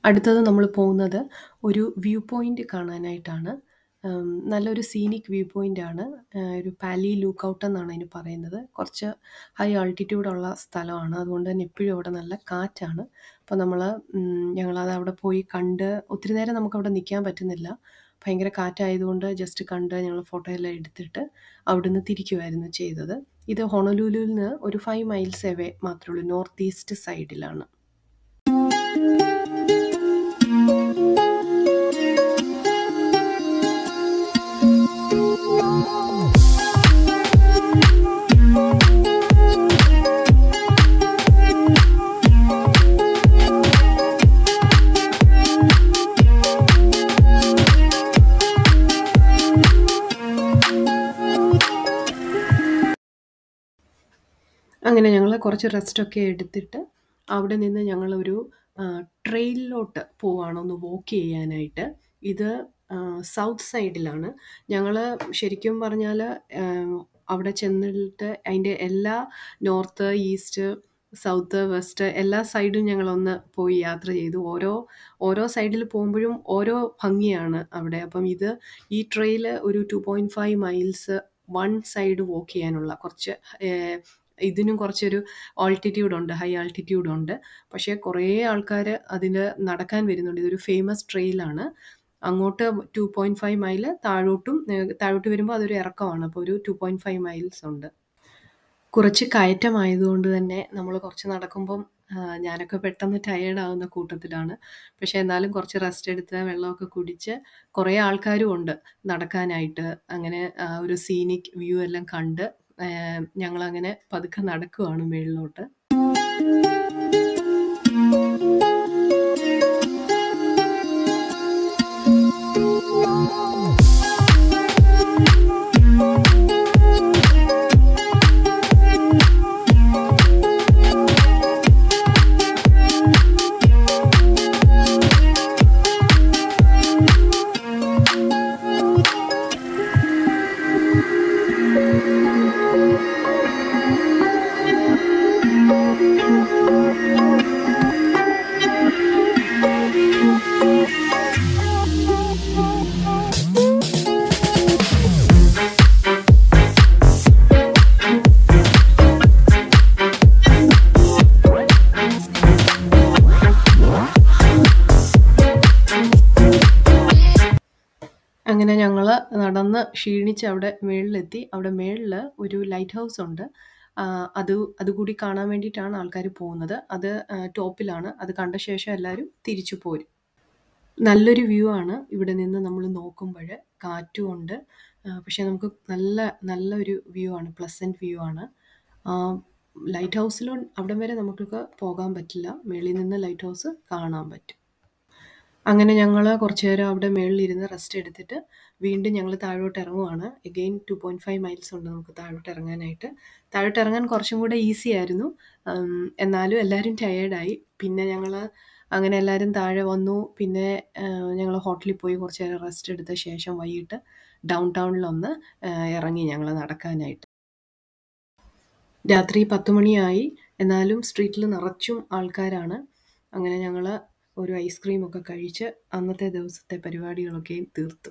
അടുത്തത് നമ്മൾ പോകുന്നത് ഒരു വ്യൂ പോയിന്റ് കാണാനായിട്ടാണ്. ഉം, നല്ലൊരു സീനിക് വ്യൂ പോയിന്റ് ആണ്. ഏഹ്, ഒരു പാലി ലുക്ക് ഔട്ട് എന്നാണ് അതിന് പറയുന്നത്. കുറച്ച് ഹൈ ആൾട്ടിറ്റ്യൂഡ് ഉള്ള സ്ഥലമാണ്. അതുകൊണ്ട് തന്നെ എപ്പോഴും അവിടെ നല്ല കാറ്റാണ്. അപ്പോൾ നമ്മൾ ഞങ്ങളത് അവിടെ പോയി കണ്ട് ഒത്തിരി നേരം നമുക്കവിടെ നിൽക്കാൻ പറ്റുന്നില്ല. ഭയങ്കര കാറ്റായതുകൊണ്ട് ജസ്റ്റ് കണ്ട് ഞങ്ങൾ ഫോട്ടോ എല്ലാം എടുത്തിട്ട് അവിടുന്ന് തിരിക്കുമായിരുന്നു ചെയ്തത്. ഇത് ഹൊണലുലുവിൽ നിന്ന് ഒരു 5 മൈൽസ് എവേ മാത്രമേ ഉള്ളൂ. നോർത്ത് ഈസ്റ്റ് സൈഡിലാണ്. അങ്ങനെ ഞങ്ങൾ കുറച്ച് റെസ്റ്റൊക്കെ എടുത്തിട്ട് അവിടെ നിന്ന് ഞങ്ങളൊരു ട്രെയിലിലോട്ട് പോവാണ് ഒന്ന് വാക്ക് ചെയ്യാനായിട്ട്. ഇത് സൗത്ത് സൈഡിലാണ്. ഞങ്ങൾ ശരിക്കും പറഞ്ഞാൽ അവിടെ ചെന്നിട്ട് അതിൻ്റെ എല്ലാ നോർത്ത്, ഈസ്റ്റ്, സൗത്ത്, വെസ്റ്റ് എല്ലാ സൈഡും ഞങ്ങളൊന്ന് പോയി യാത്ര ചെയ്തു. ഓരോ ഓരോ സൈഡിൽ പോകുമ്പോഴും ഓരോ ഭംഗിയാണ് അവിടെ. അപ്പം ഇത് ഈ ട്രെയിൽ ഒരു 2.5 മൈൽസ് വൺ സൈഡ് വാക്ക് ചെയ്യാനുള്ള കുറച്ച് ഏഹ്, ഇതിനും കുറച്ചൊരു ആൾട്ടിറ്റ്യൂഡ് ഉണ്ട്. ഹൈ ആൾട്ടിറ്റ്യൂഡ് ഉണ്ട്. പക്ഷേ കുറേ ആൾക്കാർ അതിൽ നടക്കാൻ വരുന്നുണ്ട്. ഇതൊരു ഫേമസ് ട്രെയിലാണ്. അങ്ങോട്ട് 2.5 മൈൽ താഴോട്ടും ഏഹ്, താഴോട്ട് വരുമ്പോൾ അതൊരു ഇറക്കമാണ്. അപ്പോൾ ഒരു 2.5 മൈൽസ് ഉണ്ട്. കുറച്ച് കയറ്റമായതുകൊണ്ട് തന്നെ നമ്മൾ കുറച്ച് നടക്കുമ്പം ആഹ്, ഞാനൊക്കെ പെട്ടെന്ന് ടയേർഡ് ആവുന്ന കൂട്ടത്തിലാണ്. പക്ഷേ എന്നാലും കുറച്ച് റെസ്റ്റ് എടുത്ത് വെള്ളമൊക്കെ കുടിച്ച് കുറേ ആൾക്കാരും ഉണ്ട് നടക്കാനായിട്ട്. അങ്ങനെ ആ ഒരു സീനിക് വ്യൂ എല്ലാം കണ്ട് ഏഹ്, ഞങ്ങളങ്ങനെ പതുക്കെ നടക്കുവാണ് മേളിലോട്ട്. അങ്ങനെ ഞങ്ങൾ നടന്ന് ക്ഷീണിച്ച് അവിടെ മേളിലെത്തി. അവിടെ മേളിൽ ഒരു ലൈറ്റ് ഹൗസ് ഉണ്ട്. ആഹ്, അത് അതുകൂടി കാണാൻ വേണ്ടിയിട്ടാണ് ആൾക്കാർ പോകുന്നത്. അത് ഏഹ്, ടോപ്പിലാണ്. അത് കണ്ട ശേഷം എല്ലാവരും തിരിച്ചു പോരും. നല്ലൊരു വ്യൂ ആണ് ഇവിടെ നിന്ന് നമ്മൾ നോക്കുമ്പഴ്. കാറ്റും ഉണ്ട്. ആഹ്, പക്ഷേ നമുക്ക് നല്ല നല്ലൊരു വ്യൂ ആണ്. പ്ലസന്റ് വ്യൂ ആണ്. ആഹ്, ലൈറ്റ് ഹൗസിലും അവിടം വരെ നമുക്കൊക്കെ പോകാൻ പറ്റില്ല. മേളിൽ നിന്ന് ലൈറ്റ് ഹൗസ് കാണാൻ പറ്റും. അങ്ങനെ ഞങ്ങൾ കുറച്ച് നേരം അവിടെ മേളിലിരുന്ന് റെസ്റ്റ് എടുത്തിട്ട് വീണ്ടും ഞങ്ങൾ താഴോട്ട് ഇറങ്ങുവാണ്. എഗെയിൻ 2.5 മൈൽസ് ഉണ്ട് നമുക്ക് താഴോട്ട് ഇറങ്ങാനായിട്ട്. താഴോട്ട് ഇറങ്ങാൻ കുറച്ചും കൂടെ ഈസി ആയിരുന്നു. ഉം, എന്നാലും എല്ലാവരും ടയേർഡായി. പിന്നെ ഞങ്ങൾ അങ്ങനെ എല്ലാവരും താഴെ വന്നു. പിന്നെ ഏഹ്, ഞങ്ങൾ ഹോട്ടലിൽ പോയി കുറച്ച് നേരം റെസ്റ്റ് എടുത്ത ശേഷം വൈകിട്ട് ഡൗൺ ടൗണിലൊന്ന് ഏഹ്, ഇറങ്ങി ഞങ്ങൾ നടക്കാനായിട്ട്. രാത്രി 10 മണിയായി. എന്നാലും സ്ട്രീറ്റിൽ നിറച്ചും ആൾക്കാരാണ്. അങ്ങനെ ഞങ്ങൾ ഒരു ഐസ്ക്രീം ഒക്കെ കഴിച്ച് അന്നത്തെ ദിവസത്തെ പരിപാടികളൊക്കെയും തീർത്തു.